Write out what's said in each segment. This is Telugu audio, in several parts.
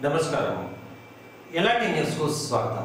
నమస్కారం ఎలాంటి న్యూస్కు స్వాగతం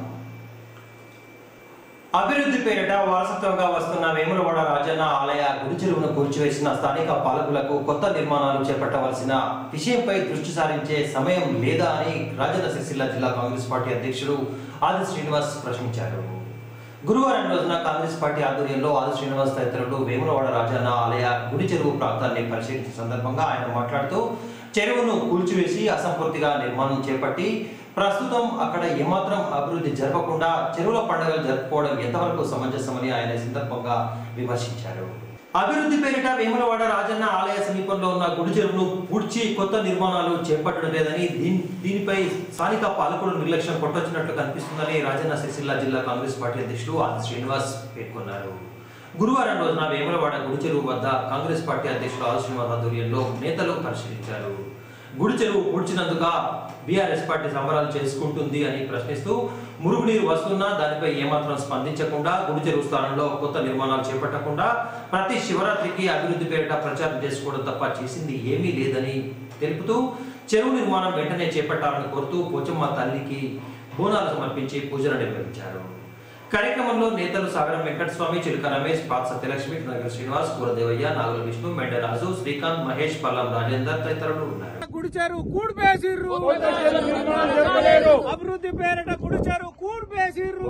అభివృద్ధి పేరిట వారసత్వంగా వస్తున్న వేములవాడ రాజన్న ఆలయ గుడి చెరువును కూల్చివేసిన స్థానిక పాలకులకు కొత్త నిర్మాణాలు చేపట్టవలసిన విషయంపై దృష్టి సారించే సమయం లేదా అని రాజన్న సిరిసిల్ల జిల్లా కాంగ్రెస్ పార్టీ అధ్యక్షుడు ఆది శ్రీనివాస్ ప్రశ్నించారు గురువారం రోజున కాంగ్రెస్ పార్టీ ఆధ్వర్యంలో ఆది శ్రీనివాస్ తదితరులు వేములవాడ రాజన్న ఆలయ గుడి చెరువు ప్రాంతాన్ని పరిశీలించిన సందర్భంగా ఆయన మాట్లాడుతూ చెరువును కూల్చివేసి అసంపూర్తిగా నిర్మాణం చేపట్టి ప్రస్తుతం అక్కడ ఏమాత్రం అభివృద్ధి జరపకుండా చెరువుల పండుగలు జరుపుకోవడం ఎంతవరకు సమంజసమని ఆయన ఈ సందర్భంగా విమర్శించారు అభివృద్ధి పేరిట వేములవాడ రాజన్న ఆలయ సమీపంలో ఉన్న గుడి చెరువును పూడ్చి కొత్త నిర్మాణాలు చేపట్టడం లేదని దీని దీనిపై స్థానిక పాలకులు నిర్లక్ష్యం కొట్టొచ్చినట్లు కనిపిస్తుందని రాజన్న సిరిసిల్ల జిల్లా కాంగ్రెస్ పార్టీ అధ్యక్షుడు ఆది శ్రీనివాస్ పేర్కొన్నారు గురువారం రోజున వేములవాడ గుడి చెరువు వద్ద కాంగ్రెస్ పార్టీ అధ్యక్షుడు ఆది శ్రీనివాస్ ఆధ్వర్యంలో నేతలు పరిశీలించారు గుడి చెరువు పూడ్చినందుక బీఆర్ఎస్ పార్టీ సంబరాలు చేసుకుంటుంది అని ప్రశ్నిస్తూ మురుగునీరు వస్తున్నా దానిపై ఏమాత్రం స్పందించకుండా గుడి చెరువు స్థానంలో కొత్త నిర్మాణాలు చేపట్టకుండా ప్రతి శివరాత్రికి అభివృద్ధి పేరిట ప్రచారం చేసుకోవడం తప్ప చేసింది ఏమీ లేదని తెలుపుతూ చెరువు నిర్మాణం వెంటనే చేపట్టాలని కోరుతూ పోచమ్మ తల్లికి బోనాలు సమర్పించి పూజలు నిర్వహించారు కార్యక్రమంలో నేతలు సాగరం వెంకటస్వామి చిలుక రమేష్ పాత సత్యలక్ష్మి నగర శ్రీనివాస్ కూరదేవయ్య నాగుల విష్ణు మెండరాజు శ్రీకాంత్ మహేష్ పల్లం రాజేందర్ తదితరులు ఉన్నారు గుడిచారు కూడిపేసిర్రు అభివృద్ధి పేరిట గుడిచారు కూడిపేసిర్రు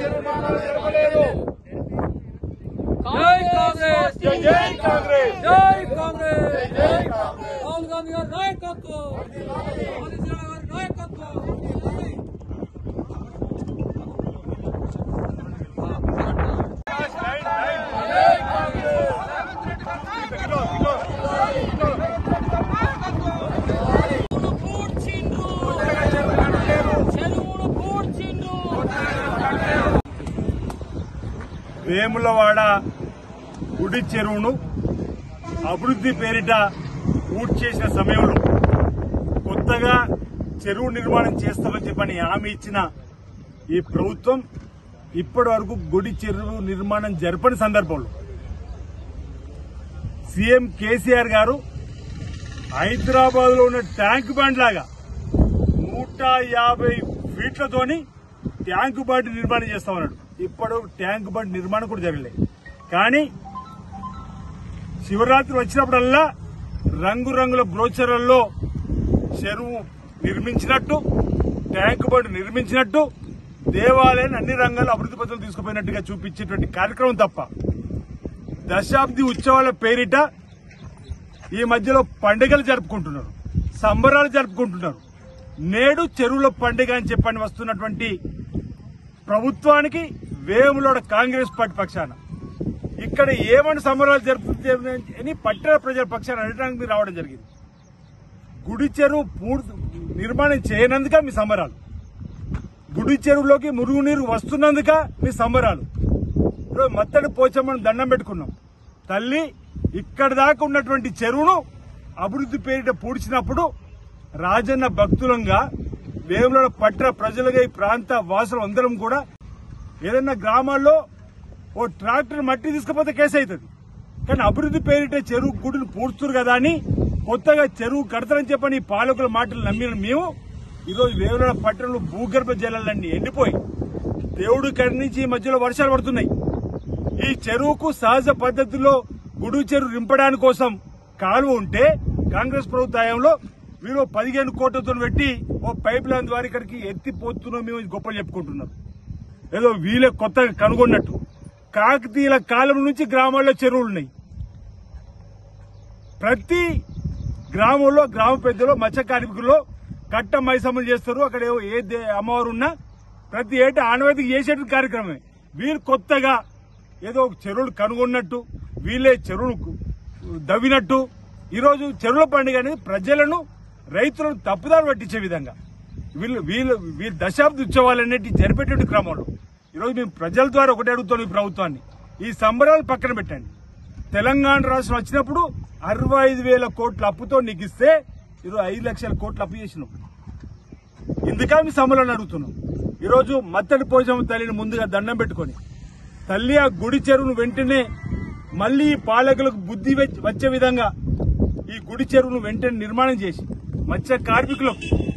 జై కాంగ్రెస్ జై జై కాంగ్రెస్ జై కాంగ్రెస్ రాహుల్ గాంధీ గారి నాయకత్వం మోదీ గారి నాయకత్వం చెరువును పూడ్చిండ్రు చెరువును పూడ్చిండ్రు వేములవాడ గుడి చెరువును అభివృద్ధి పేరిట పూర్తి చేసిన సమయంలో కొత్తగా చెరువు నిర్మాణం చేస్తామని చెప్పని హామీ ఇచ్చిన ఈ ప్రభుత్వం ఇప్పటి వరకు గుడి చెరువు నిర్మాణం జరపని సందర్భంలో సీఎం కేసీఆర్ గారు హైదరాబాద్ లో ఉన్న ట్యాంక్ బండ్ లాగా నూట యాభై ఫీట్లతోని ట్యాంక్ బండ్ నిర్మాణం చేస్తామన్నాడు ఇప్పుడు ట్యాంక్ బండ్ నిర్మాణం కూడా జరగలేదు కానీ శివరాత్రి వచ్చినప్పుడల్లా రంగురంగుల బ్రోచర్లలో చెరువు నిర్మించినట్టు ట్యాంక్ బండ్ నిర్మించినట్టు దేవాలయాన్ని అన్ని రంగాల్లో అభివృద్ధి పథకాలు తీసుకుపోయినట్టుగా చూపించేటువంటి కార్యక్రమం తప్ప దశాబ్ది ఉత్సవాల పేరిట ఈ మధ్యలో పండుగలు జరుపుకుంటున్నారు సంబరాలు జరుపుకుంటున్నారు నేడు చెరువుల పండుగ అని చెప్పని వస్తున్నటువంటి ప్రభుత్వానికి వేములోడ కాంగ్రెస్ పార్టీ పక్షాన ఇక్కడ ఏమని సంబరాలు జరుపుతుంది అని పట్టణ ప్రజల పక్షాన అనడానికి మీరు రావడం జరిగింది గుడి చెరువు పూర్తి నిర్మాణం చేయనందుక మీ సంబరాలు గుడి చెరువులోకి మురుగునీరు వస్తున్నందుక మీ సంబరాలు ఈరోజు మత్తడి పోచమ్మని దండం పెట్టుకున్నాం తల్లి ఇక్కడ దాకా ఉన్నటువంటి చెరువును అభివృద్ధి పేరిట పూడ్చినప్పుడు రాజన్న భక్తులంగా వేముల పట్టణ ప్రజలుగా ఈ ప్రాంత వాసులు అందరం కూడా ఏదన్నా గ్రామాల్లో ఓ ట్రాక్టర్ మట్టి తీసుకుపోతే కేసు అవుతుంది కానీ అభివృద్ధి పేరిట చెరువు గుడిని పూడ్చురు కదా అని కొత్తగా చెరువు కడతారని చెప్పని ఈ పాలకుల మాటలు నమ్మిన మేము ఈరోజు వేముల పట్టణంలో భూగర్భ జలాలన్నీ ఎండిపోయి దేవుడు కరుణించి ఈ మధ్యలో వర్షాలు పడుతున్నాయి ఈ చెరువుకు సహజ పద్ధతిలో గుడు చెరువు నింపడానికి కోసం కాలువ ఉంటే కాంగ్రెస్ ప్రభుత్వ హయాంలో వీరు పదిహేను కోట్లతో పెట్టి ఓ పైప్ లైన్ ద్వారా ఇక్కడికి ఎత్తిపోతున్నాం మేము గొప్పలు చెప్పుకుంటున్నారు ఏదో వీళ్ళే కొత్తగా కనుగొన్నట్టు కాకతీయుల కాలం నుంచి గ్రామాల్లో చెరువులు ఉన్నాయి ప్రతి గ్రామంలో గ్రామ పెద్దలో మత్స్య కార్మికుల్లో కట్ట మైసమ్మలు చేస్తారు అక్కడ ఏవో ఏ దే- అమ్మవారు ఉన్నా ప్రతి ఏటా ఆనవాయితీకి చేసేట కార్యక్రమమే వీళ్ళు కొత్తగా ఏదో ఒక చెరువులు కనుగొన్నట్టు వీళ్ళే చెరువులు దవ్వినట్టు ఈరోజు చెరువుల పండుగ అనేది ప్రజలను రైతులను తప్పుదారి పట్టించే విధంగా వీళ్ళు వీళ్ళు వీళ్ళు దశాబ్ది ఉత్సవాలన్నిటి జరిపేటువంటి క్రమంలో ఈరోజు మేము ప్రజల ద్వారా ఒకటి అడుగుతాం ఈ ప్రభుత్వాన్ని ఈ సంబరాలు పక్కన పెట్టండి తెలంగాణ రాష్ట్రం వచ్చినప్పుడు అరవై ఐదు వేల కోట్ల అప్పుతో నీకు ఇస్తే ఈరోజు ఐదు లక్షల కోట్ల అప్పు చేసినాం ఇందుకా మీ సంబరాన్ని అడుగుతున్నాం ఈరోజు మత్తడి పోషమ్మ తల్లిని ముందుగా దండం పెట్టుకొని తల్లి ఆ గుడి చెరువును వెంటనే మళ్ళీ ఈ పాలకులకు బుద్ధి వెచ్- వచ్చే విధంగా ఈ గుడి చెరువును వెంటనే నిర్మాణం చేసి మత్స్య కార్మికులకు